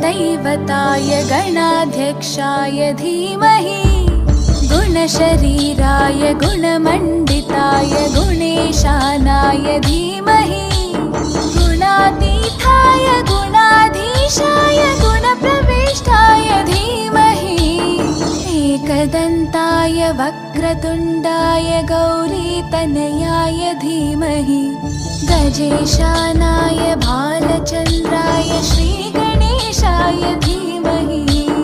गणदैवताय गणाध्यक्षाय धीमहि गुणशरीराय गुणमण्डिताय गुणेशानाय धीमहि गुणातीताय गुणाधीशाय गुणप्रविष्टाय धीमहि एकदन्ताय वक्रतुण्डाय गौरीतनयाय धीमहि गजेशानाय भालचन्द्राय श्रीगणेशाय धीमहि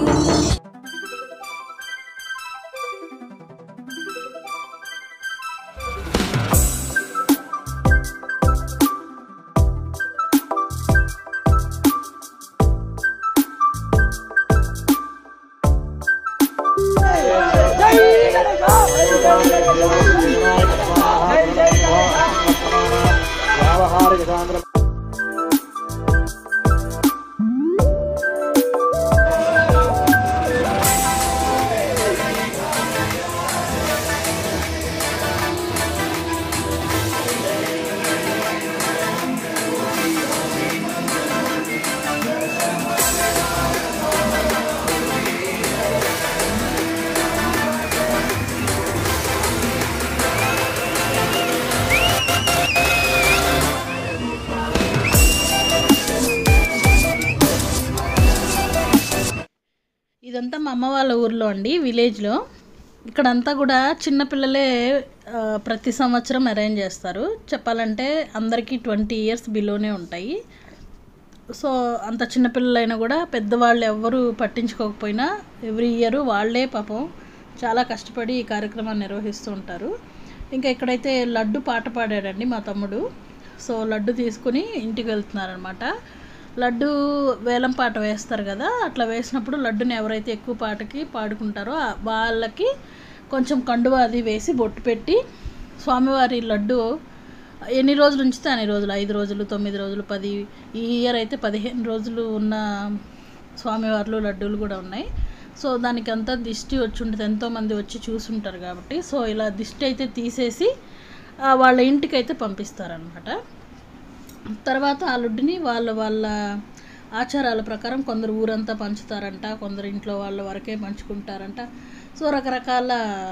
ఇదంతా మా అమ్మ వాళ్ళ ఊర్లో అండి విలేజ్లో ఇక్కడంతా కూడా చిన్నపిల్లలే ఆ, ప్రతి సంవత్సరం అరేంజ్ చేస్తారు చెప్పాలంటే అందరికీ ట్వంటీ ఇయర్స్ బిలోనే ఉంటాయి సో అంత చిన్నపిల్లలైనా కూడా పెద్దవాళ్ళు ఎవ్వరూ పట్టించుకోకపోయినా ఎవ్రీ ఇయర్ వాళ్ళే పాపం చాలా కష్టపడి ఈ కార్యక్రమాన్ని నిర్వహిస్తూ ఉంటారు ఇంకా ఇక్కడైతే లడ్డు పాట పాడాడండి మా తమ్ముడు సో లడ్డు తీసుకుని ఇంటికి వెళ్తున్నారనమాట లడ్డు వేలం పాట వేస్తారు కదా అట్లా వేసినప్పుడు లడ్డుని ఎవరైతే ఎక్కువ పాటకి పాడుకుంటారో ఆ- వాళ్ళకి కొంచెం కండువ అది వేసి బొట్టు పెట్టి స్వామివారి లడ్డు ఎన్ని రోజులు ఉంచితే అన్ని రోజులు ఐదు రోజులు తొమ్మిది రోజులు పది ఈ ఇయర్ అయితే పదిహేను రోజులు ఉన్న స్వామివార్లు లడ్డూలు కూడా ఉన్నాయి సో దానికి అంతా దిష్టి వచ్చి ఉంటుంది ఎంతోమంది వచ్చి చూసుంటారు కాబట్టి సో ఇలా దిష్టి అయితే తీసేసి ఆ, వాళ్ళ ఇంటికి అయితే పంపిస్తారనమాట తర్వాత ఆ లడ్డుని వాళ్ళ వాళ్ళ ఆచారాల ప్రకారం కొందరు ఊరంతా పంచుతారంట కొందరు ఇంట్లో వాళ్ళ వరకే పంచుకుంటారంట సో రకరకాల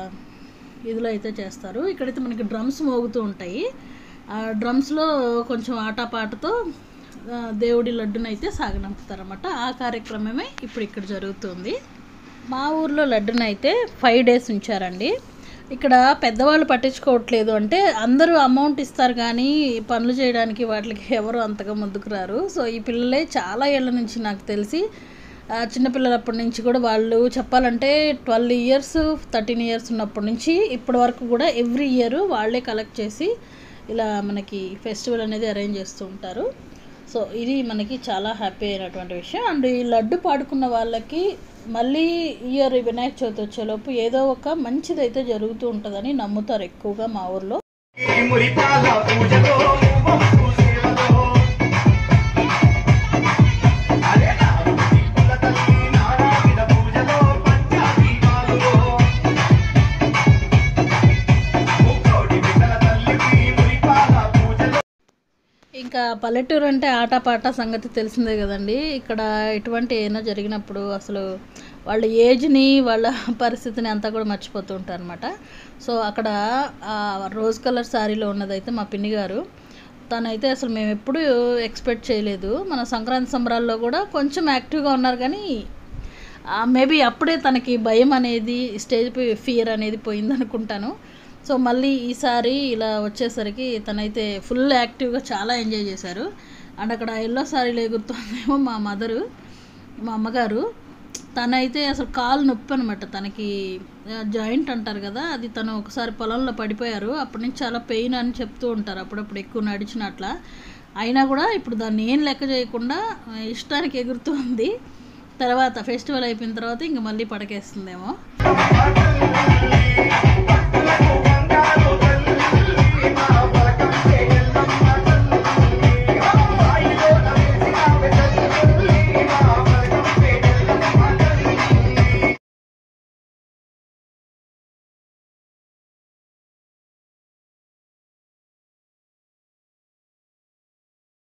ఇదిలో అయితే చేస్తారు ఇక్కడైతే మనకి డ్రమ్స్ మోగుతూ ఉంటాయి ఆ డ్రమ్స్లో కొంచెం ఆటపాటతో ఆ, దేవుడి లడ్డుని అయితే సాగనంపుతారన్నమాట ఆ కార్యక్రమమే ఇప్పుడు ఇక్కడ జరుగుతుంది మా ఊర్లో లడ్డుని అయితే ఫైవ్ డేస్ ఉంచారండి ఇక్కడ పెద్దవాళ్ళు పట్టించుకోవట్లేదు అంటే అందరూ అమౌంట్ ఇస్తారు కానీ పనులు చేయడానికి వాటికి ఎవరు అంతగా ముందుకు రారు సో ఈ పిల్లలే చాలా ఏళ్ళ నుంచి నాకు తెలిసి ఆ, చిన్నపిల్లలప్పటి నుంచి కూడా వాళ్ళు చెప్పాలంటే ట్వెల్వ్ ఇయర్స్ థర్టీన్ ఇయర్స్ ఉన్నప్పటి నుంచి ఇప్పటి వరకు కూడా ఎవ్రీ ఇయర్ వాళ్ళే కలెక్ట్ చేసి ఇలా మనకి ఫెస్టివల్ అనేది అరేంజ్ చేస్తూ ఉంటారు సో ఇది మనకి చాలా హ్యాపీ అయినటువంటి విషయం అండ్ ఈ లడ్డు పాడుకున్న వాళ్ళకి మళ్ళీ ఇయర్ వినాయక చవితి వచ్చేలోపు ఏదో ఒక మంచిదైతే జరుగుతూ ఉంటుందని నమ్ముతారు ఎక్కువగా మా ఊర్లో మురిపాల పూజలో మువ్వంపు సేవలో అరే నాడు దిక్కుల తల్లి నారాయణ పూజలో పంచాదీపాలలో ముక్కోడి బిడ్డల తల్లికి మురిపాల పూజలో ఇంకా పల్లెటూరు అంటే ఆటపాట సంగతి తెలిసిందే కదండి ఇక్కడ ఎటువంటి ఏమైనా జరిగినప్పుడు అసలు వాళ్ళ ఏజ్ని వాళ్ళ పరిస్థితిని అంతా కూడా మర్చిపోతూ ఉంటారు అనమాట సో అక్కడ ఆ రోజ్ కలర్ శారీలో ఉన్నదైతే మా పిన్ని గారు తనైతే అసలు మేము ఎప్పుడు ఎక్స్పెక్ట్ చేయలేదు మన సంక్రాంతి సంబరాల్లో కూడా కొంచెం యాక్టివ్గా ఉన్నారు కానీ మేబీ అప్పుడే తనకి భయం అనేది స్టేజ్ ఫియర్ అనేది పోయింది అనుకుంటాను సో మళ్ళీ ఈసారి ఇలా వచ్చేసరికి తనైతే ఫుల్ యాక్టివ్గా చాలా ఎంజాయ్ చేశారు అండ్ అక్కడ ఎల్లో సారీలో ఎగురుతుందేమో మా మదరు మా అమ్మగారు తనైతే అసలు కాలు నొప్పి అనమాట తనకి జాయింట్ అంటారు కదా అది తను ఒకసారి పొలంలో పడిపోయారు అప్పటి నుంచి చాలా పెయిన్ అని చెప్తూ ఉంటారు అప్పుడప్పుడు ఎక్కువ నడిచినట్ల అయినా కూడా ఇప్పుడు దాన్ని ఏం లెక్క చేయకుండా ఆ, ఇష్టానికి ఎగురుతూ ఉంది తర్వాత ఫెస్టివల్ అయిపోయిన తర్వాత ఇంక మళ్ళీ పడకేస్తుందేమో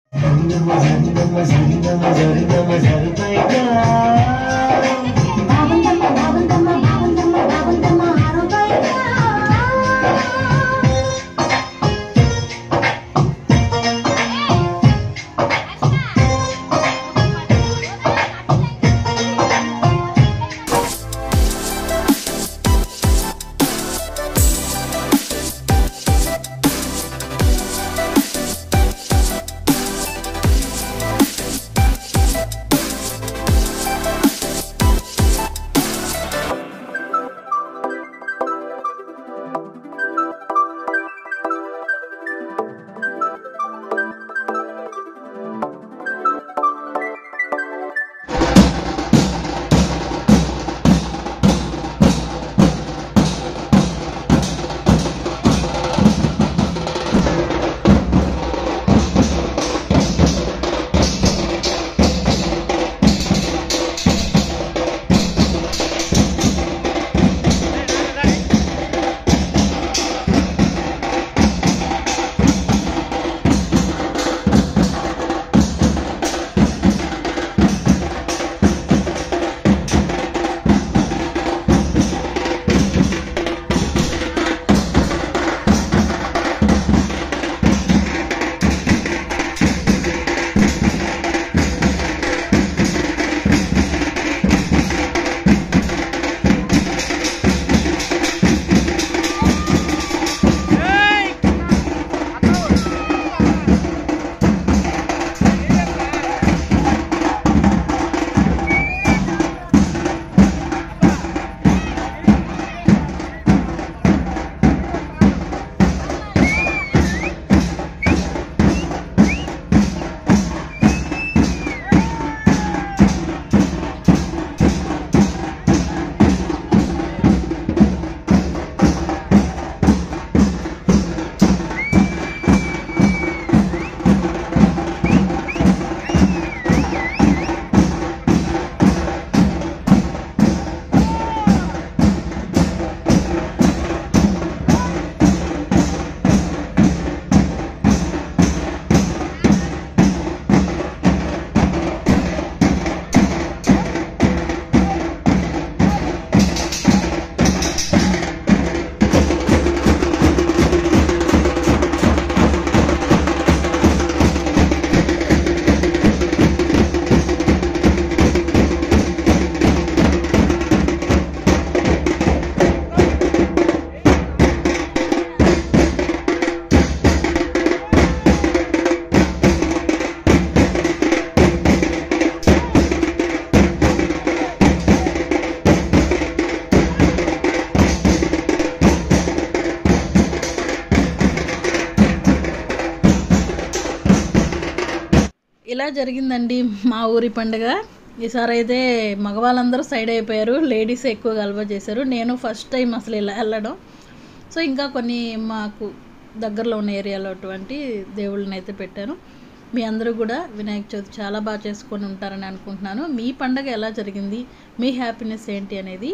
ఇలా జరిగిందండి మా ఊరి పండుగ ఈసారి అయితే మగవాళ్ళందరూ సైడ్ అయిపోయారు లేడీస్ ఎక్కువ గల్వ చేశారు నేను ఫస్ట్ టైం అసలు ఇలా వెళ్ళడం సో ఇంకా కొన్ని మాకు దగ్గరలో ఉన్న ఏరియాలో అటువంటి దేవుళ్ళని అయితే పెట్టాను మీ అందరూ కూడా వినాయక చవితి చాలా బాగా చేసుకొని ఉంటారని అనుకుంటున్నాను మీ పండగ ఎలా జరిగింది మీ హ్యాపీనెస్ ఏంటి అనేది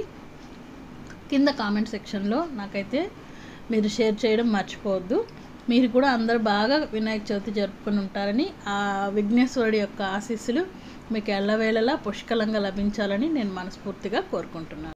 కింద కామెంట్ సెక్షన్లో నాకైతే మీరు షేర్ చేయడం మర్చిపోవద్దు మీరు కూడా అందరు బాగా వినాయక చవితి జరుపుకొని ఉంటారని ఆ విఘ్నేశ్వరుడి యొక్క ఆశీస్సులు మీకు ఎల్లవేళలా పుష్కలంగా లభించాలని నేను మనస్ఫూర్తిగా కోరుకుంటున్నాను